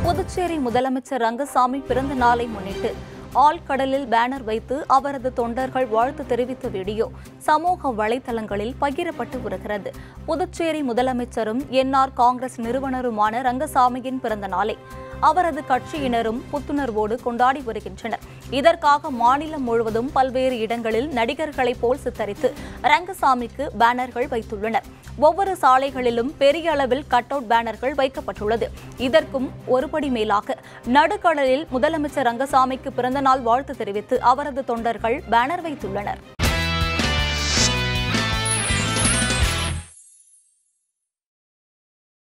புதுச்சேரி முதலமைச்சர் ரங்கசாமி பிறந்த நாளை முன்னிட்டு ஆழ்கடலில் பேனர் வைத்து அவரது தொண்டர்கள் வாழ்த்து தெரிவித்த வீடியோ சமூக வலைதளங்களில் பகிரப்பட்டு வருகிறது புதுச்சேரி முதலமைச்சரும் என்ஆர் காங்கிரஸ் நிறுவனருமான ரங்கசாமியின் பிறந்த நாளை அவரது கட்சியினரும் புத்துணர்வோடு கொண்டாடி வருகின்றனர் இதற்காக மாநிலம் முழுவதும் பல்வேறு இடங்களில் நடிகர்களைப் போல் சித்தரித்து ரங்கசாமிக்கு பேனர்கள் வைத்துள்ளனர் ஒவ்வொரு சாலைகளிலும் பெரிய அளவில் கட் அவுட் பேனர்கள் வைக்கப்பட்டுள்ளது இதற்கும் ஒருபடி மேலாக நடுக்கடலில் முதலமைச்சர் ரங்கசாமிக்கு பிறந்தநாள் வாழ்த்து தெரிவித்து அவரது தொண்டர்கள் பேனர் வைத்துள்ளனர்